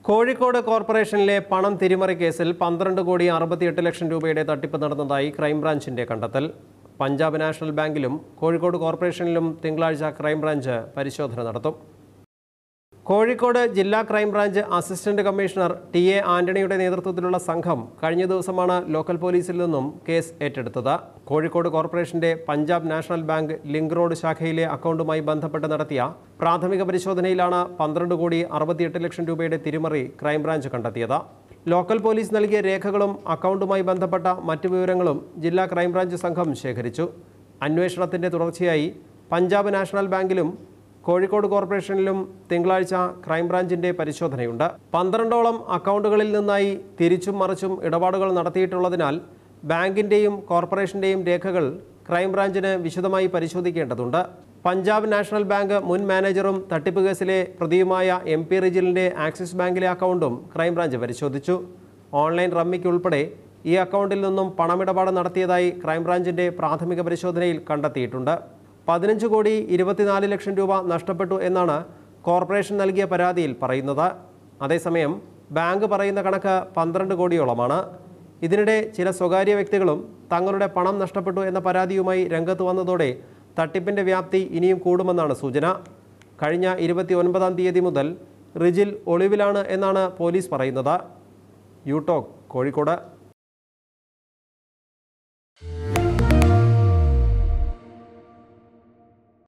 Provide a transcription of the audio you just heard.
കോഴിക്കോട് കോർപ്പറേഷനിലെ പണം തിരിമറി കേസിൽ പന്ത്രണ്ട് കോടി അറുപത്തിയെട്ട് ലക്ഷം രൂപയുടെ തട്ടിപ്പ് നടന്നതായി ക്രൈംബ്രാഞ്ചിന്റെ കണ്ടെത്തൽ പഞ്ചാബ് നാഷണൽ ബാങ്കിലും കോഴിക്കോട് കോർപ്പറേഷനിലും തിങ്കളാഴ്ച ക്രൈംബ്രാഞ്ച് പരിശോധന നടത്തും കോഴിക്കോട് ജില്ലാ crime branch assistant commissioner T A ആന്റണിയുടെ നേതൃത്വത്തിലുള്ള സംഘം കഴിഞ്ഞ ദിവസമാണ് ലോക്കൽ പോലീസിൽ നിന്നും കേസ് ഏറ്റെടുത്തത് കോഴിക്കോട് കോർപ്പറേഷന്റെ Punjab national bank link road ശാഖയിലെ അക്കൗണ്ടുമായി ബന്ധപ്പെട്ട് നടത്തിയ പ്രാഥമിക പരിശോധനയിലാണ് പന്ത്രണ്ട് കോടി അറുപത്തിയെട്ട് ലക്ഷം രൂപയുടെ തിരിമറി ക്രൈംബ്രാഞ്ച് കണ്ടെത്തിയത് ലോക്കൽ പോലീസ് നൽകിയ രേഖകളും അക്കൗണ്ടുമായി ബന്ധപ്പെട്ട മറ്റു വിവരങ്ങളും ജില്ലാ ക്രൈംബ്രാഞ്ച് സംഘം ശേഖരിച്ചു അന്വേഷണത്തിന്റെ തുടർച്ചയായി പഞ്ചാബ് നാഷണൽ ബാങ്കിലും കോഴിക്കോട് കോർപ്പറേഷനിലും തിങ്കളാഴ്ച ക്രൈംബ്രാഞ്ചിന്റെ പരിശോധനയുണ്ട് പന്ത്രണ്ടോളം അക്കൗണ്ടുകളിൽ നിന്നായി തിരിച്ചും മറിച്ചും ഇടപാടുകൾ നടത്തിയിട്ടുള്ളതിനാൽ ബാങ്കിന്റെയും കോർപ്പറേഷന്റെയും രേഖകൾ ക്രൈംബ്രാഞ്ചിന് വിശദമായി പരിശോധിക്കേണ്ടതുണ്ട് പഞ്ചാബ് നാഷണൽ ബാങ്ക് മുൻ മാനേജറും തട്ടിപ്പ് കേസിലെ പ്രതിയുമായ എം പി റിജിലിന്റെ ആക്സിസ് ബാങ്കിലെ അക്കൗണ്ടും ക്രൈംബ്രാഞ്ച് പരിശോധിച്ചു ഓൺലൈൻ റമ്മിക്ക് ഉൾപ്പെടെ ഈ അക്കൗണ്ടിൽ നിന്നും പണമിടപാട് നടത്തിയതായി ക്രൈംബ്രാഞ്ചിന്റെ പ്രാഥമിക പരിശോധനയിൽ കണ്ടെത്തിയിട്ടുണ്ട് പതിനഞ്ച് കോടി ഇരുപത്തിനാല് ലക്ഷം രൂപ നഷ്ടപ്പെട്ടു എന്നാണ് കോർപ്പറേഷൻ നൽകിയ പരാതിയിൽ പറയുന്നത് അതേസമയം ബാങ്ക് പറയുന്ന കണക്ക് പന്ത്രണ്ട് കോടിയോളമാണ് ഇതിനിടെ ചില സ്വകാര്യ വ്യക്തികളും തങ്ങളുടെ പണം നഷ്ടപ്പെട്ടു എന്ന പരാതിയുമായി രംഗത്ത് വന്നതോടെ തട്ടിപ്പിന്റെ വ്യാപ്തി ഇനിയും കൂടുമെന്നാണ് സൂചന കഴിഞ്ഞ ഇരുപത്തി ഒൻപതാം തീയതി മുതൽ റിജിൽ ഒളിവിലാണ് എന്നാണ് പോലീസ് പറയുന്നത് യൂടോക്ക് കോഴിക്കോട്